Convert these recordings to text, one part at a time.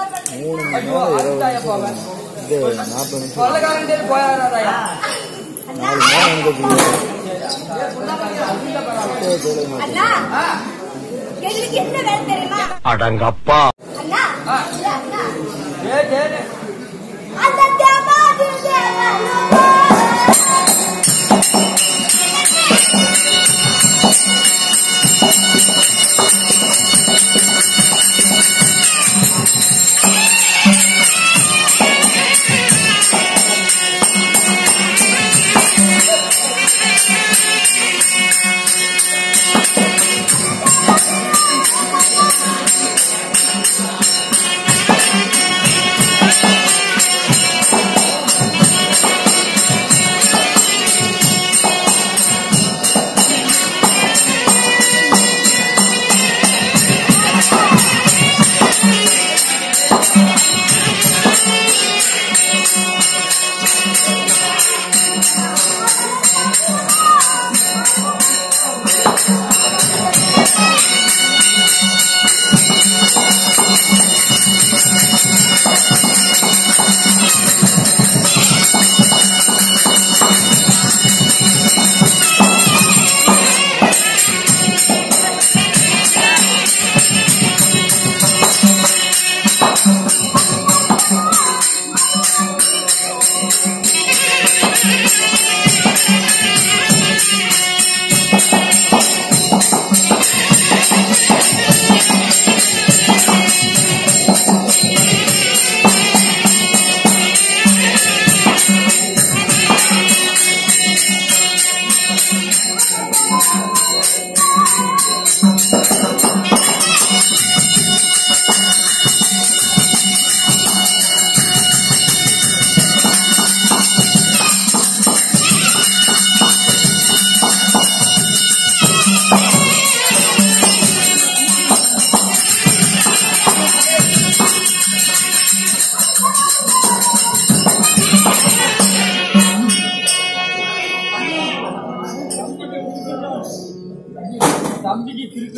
மூணு மணி ஐயோ நேரம் அதுதான் இருபது போவேன் இது நாற்பது நிமிஷம் கொள்ளக்காரன் போயாராயா நாலு மணி நேரம் எனக்கு தேவை மாட்டேன் அண்ணா எங்களுக்கு என்ன வேலை தெரியுமா அடங்கப்பா அண்ணா ஆ. இல்ல, அண்ணா ஏ ஜேனு அந்த தேவாதி தேவனுமா. தம்பிக்கு திருக்கு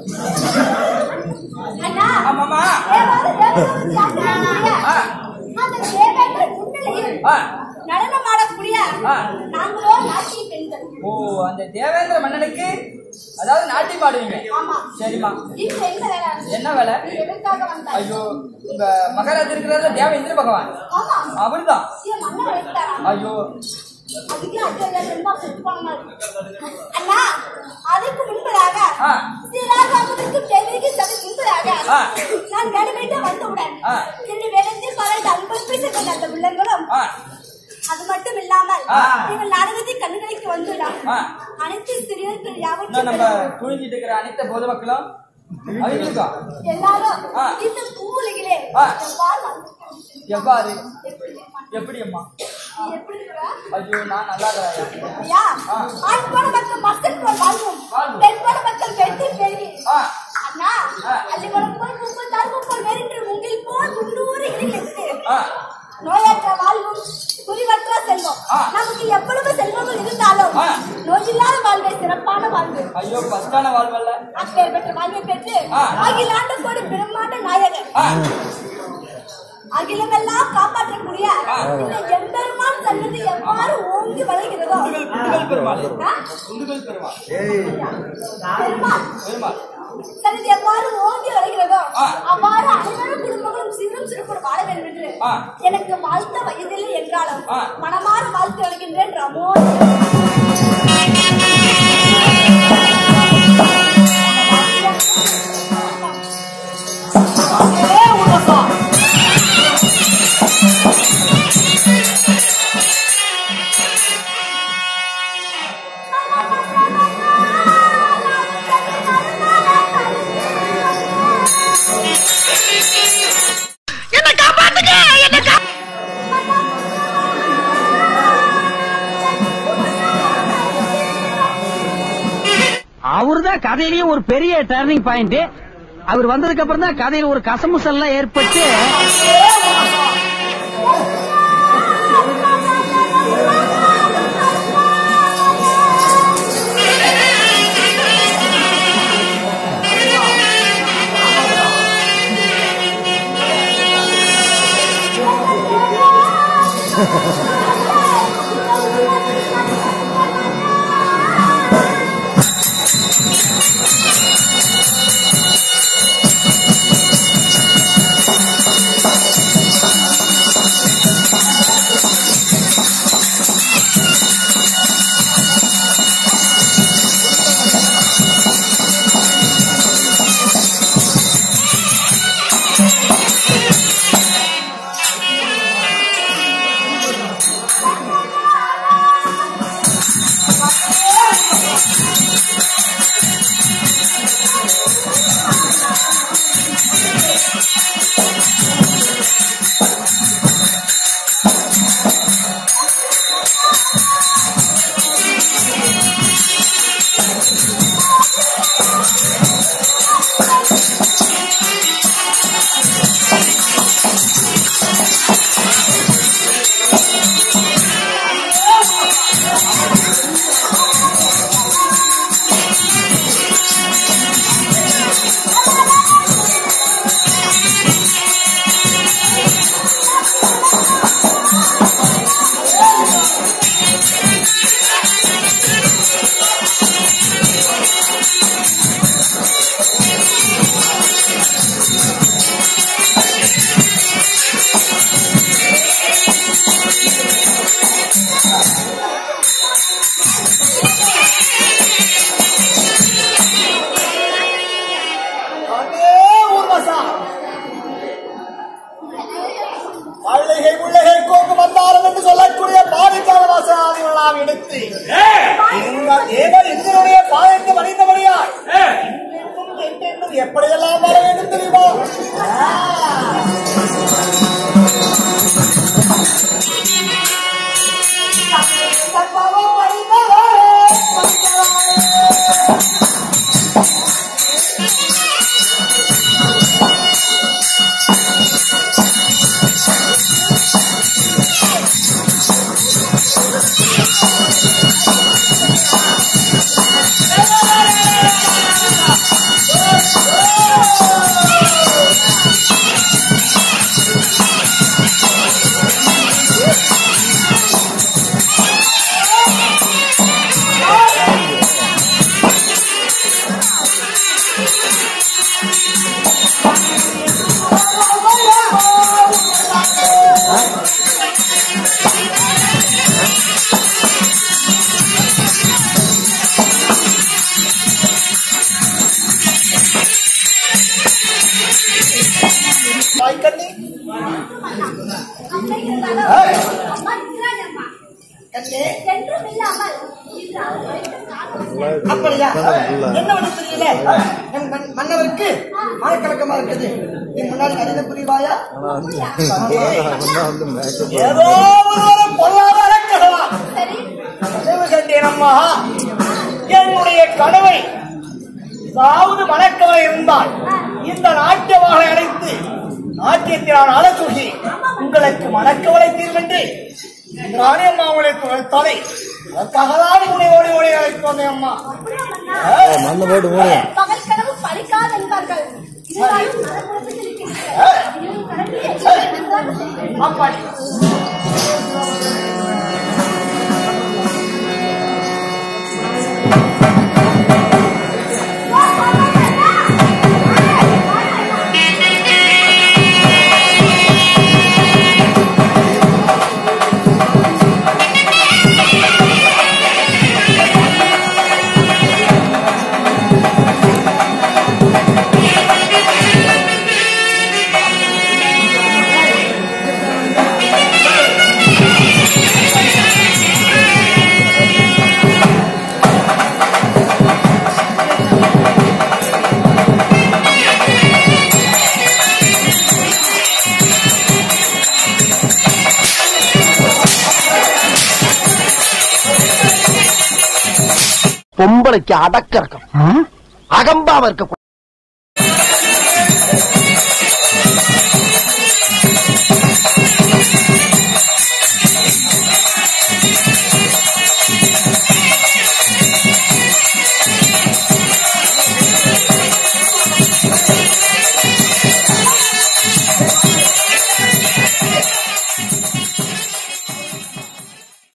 அண்ணா ஆமாமா தேவாதி தேவனும் சாத்திரக்கூடிய ஆ. அந்த தேவர்கள் முன்னிலையில் ஆ. நடனம் ஆடக்கூடிய ஆ. நாங்களோ நாட்டிய பெண்கள் ஓ அந்த தேவேந்திர மன்னனுக்கு அதாவது நாட்டி பாடுவீங்க ஆமா சரிம்மா இப்ப என்ன வேலை என்ன வேலை நீ எதற்காக வந்தாய் ஐயோ உங்க மகாராஜ் இருக்கிறதுல தேவேந்திர பகவான் ஆமா அவர்தான் என் மன்னன் வைத்தாரா ஐயோ அதுக்கு அஜய் ரெண்டா செத்து போன அண்ணா அதுக்கு முன்பதாக ஆ. சீராகாமத்துக்கு தேவைக்கு சதை முன்பதாக ஆ. நான் வேணுமென்றே வந்தவுடன் ஆ. என்னை வேடத்தில் பலர் அன்பு பேசுகிற அந்த பிள்ளைங்களும் ஆ அது மட்டும் இல்லாமல் ஆ. நீங்கள் நாடகத்தை கண்ணுகளுக்கு வந்துள்ளார் ஆ. அனைத்து சிறியர்கள் இன்னும் யாவற்றும் நம்ம தூங்கிட்டு இருக்கிற அனைத்து பொதுமக்களும் அவங்களுக்கா எல்லாரும் ஆ. இந்த பூவுலகிலே ஆ. எவ்வாறு வாழ்ந்து- எவ்வாறு எப்படி எப்படி அம்மா நீ எப்படி இருக்கிற? ஐயோ நான் நல்லா இருக்கிறேன் ஐயா, ஆ. ஆண் போன மக்கள் மக்கள் போல் வாழ்வும் வாழ்வும். பெண் போன மக்கள் பெற்று பெருகி ஆ அண்ணா ஆ. அள்ளிவளம் போல் முப்பத்தாறு முப்பது வேறின்று உங்கள் போல் முன்னூறு இடையிலிருந்து ஆ நோயற்ற வாழ்வும் குறிவற்ற செல்வம் ஆ. நமக்கு எவ்வளவு செல்வங்கள் இருந்தாலும் ஆ. நோயில்லாத வாழ்வே சிறப்பான வாழ்வு ஐயோ கஷ்டான வாழ்வல்ல அப்பேர் பெற்ற வாழ்வை பெற்று ஆ. அகிலாண்ட கோடி பிரம்மாண்ட நாயகர் ஆ அகிலமெல்லாம் காப்பாற்றக்கூடிய ஆ. இந்த எம்பெருமான் சன்னதி எவ்வாறு ஓங்கி வளர்கிறதோ குண்டுகள் குண்டுகள் பெருமாள் ஆ? குண்டுகள் பெருமாள் பெருமாள் பெருமாள் சன்னதி எவ்வாறு ஓங்கி வளர்கிறதோ ஆ. அவ்வாறு அனைவரும் குடும்பங்களும் சீரும் சிறப்புடன் வாழ வேண்டும் என்று ஆ. எனக்கு வாழ்த்த வயதில்லை என்றாலும் ஆ. மனமாற வாழ்த்து வருகின்றேன் ரமோ அவர்தான் கதையிலேயே ஒரு பெரிய டர்னிங் பாயிண்ட் அவர் வந்ததுக்கு அப்புறம் தான் கதையில ஒரு கசமுசல்லாம் ஏற்பட்டு அதே ஊர்வசா பள்ளிகை முள்ளிகை கோக்கு வந்தாரம் என்று சொல்லக்கூடிய பாதிக்கால வாசனாதிகள் நாம் எடுத்து இந்த தேவ இந்திரனுடைய பாதத்தை மறைந்தபடியால் இன்னும் என்றென்றும் எப்படியெல்லாம் வர வேண்டும் தெரியுமா சம்பவம் அறிந்தவரே, அறிந்தவரே. வாய்க்கண்ணி அப்படி இருந்தாலும் அம்மா இருக்கிறாங்கம்மா கண்ணே என்றும் இல்லாமல் இன்று அவர் வைத்த காலம் அப்படியா என்ன பண்ண தெரியல என் மன்- மன்னருக்கு மனக்கலக்கமா இருக்குது என் முன்னாடி கடிதம் புரிவாயா அவன் வந்து மேக்கப் ஏதோ ஒரு பொருளாதார கதவா சரி நினைவு கண்டேன் அம்மா என்னுடைய கனவை ஏதாவது மணக்கவலை இருந்தால் இந்த நாட்டியமாக அழைத்து நாட்டியத்தை நான் அழச்சுகி உங்களுக்கு மணக்கவலை தீர்வென்று ராணி அம்மா உங்களை தொலைத்தாலே அதற்காக தான் உன்னை ஓடி ஓடி அழைத்து வந்தேன் அம்மா அப்படியா மன்னா ஏய், மண்ணை போட்டு மூடு பகல் கனவு பலிக்காது என்பார்கள் இருந்தாலும் மனக்குழப்பத்தில் இருக்கிறீர்கள். இரவு கனவிலே நன்றாக தெரிகிறது. அப்படி பொம்பளைக்கு அடக்க இருக்கும் அகம்பாம இருக்க